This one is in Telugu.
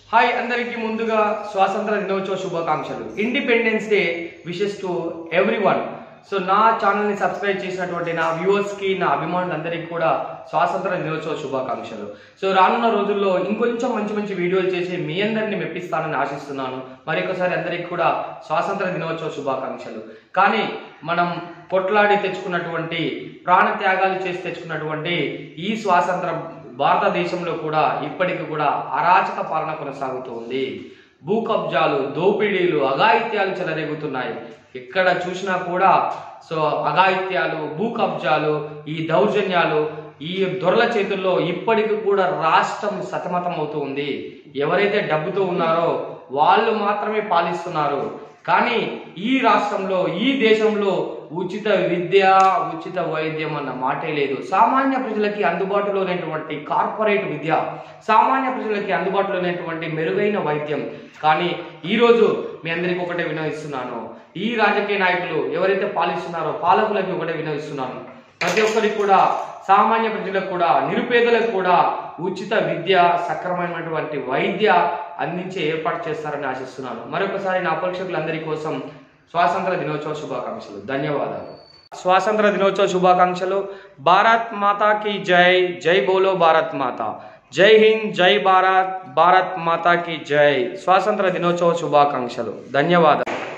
హాయ్ అందరికీ ముందుగా స్వాతంత్ర దినోత్సవ శుభాకాంక్షలు independence day wishes to everyone so నా ఛానల్ని సబ్స్క్రైబ్ చేసినటువంటి నా వ్యూవర్స్కి నా అభిమానులందరికీ కూడా స్వాతంత్ర దినోత్సవ శుభాకాంక్షలు సో రానున్న రోజుల్లో ఇంకొంచెం మంచి మంచి వీడియోలు చేసి మీ అందరిని మెప్పిస్తానని ఆశిస్తున్నాను మరొకసారి అందరికీ కూడా స్వాతంత్ర దినోత్సవ శుభాకాంక్షలు కానీ మనం కొట్లాడి తెచ్చుకున్నటువంటి ప్రాణ త్యాగాలు చేసి తెచ్చుకున్నటువంటి ఈ స్వాతంత్ర భారతదేశంలో కూడా ఇప్పటికీ కూడా అరాచక పాలన కొనసాగుతూ ఉంది భూ కబ్జాలు దోపిడీలు అఘాయిత్యాలు చెలరేగుతున్నాయి ఎక్కడ చూసినా కూడా సో అఘాయిత్యాలు భూ కబ్జాలు ఈ దౌర్జన్యాలు ఈ దొరల చేతుల్లో ఇప్పటికి కూడా రాష్ట్రం సతమతం అవుతూ ఉంది ఎవరైతే డబ్బుతో ఉన్నారో వాళ్ళు మాత్రమే పాలిస్తున్నారు కానీ ఈ రాష్ట్రంలో ఈ దేశంలో ఉచిత విద్య ఉచిత వైద్యం అన్న మాటే లేదు సామాన్య ప్రజలకి అందుబాటులో ఉన్నటువంటి కార్పొరేట్ విద్య సామాన్య ప్రజలకి అందుబాటులో ఉన్నటువంటి మెరుగైన వైద్యం కానీ ఈరోజు మీ అందరికీ ఒకటే వినవిస్తున్నాను ఈ రాజకీయ నాయకులు ఎవరైతే పాలిస్తున్నారో పాలకులకి ఒకటే వినవిస్తున్నాను ప్రతి ఒక్కరికి కూడా సామాన్య ప్రజలకు కూడా నిరుపేదలకు కూడా ఉచిత విద్య సక్రమైనటువంటి వైద్య అందించే ఏర్పాటు చేస్తారని ఆశిస్తున్నాను మరొకసారి నా పరీక్షకులందరి కోసం స్వాతంత్ర దినోత్సవ శుభాకాంక్షలు ధన్యవాదాలు స్వాతంత్ర దినోత్సవ శుభాకాంక్షలు భారత్ మాతాకి జై జై బోలో భారత్ మాత జై హింద్ జై భారత్ భారత్ మాతాకి జై స్వాతంత్ర దినోత్సవ శుభాకాంక్షలు ధన్యవాదాలు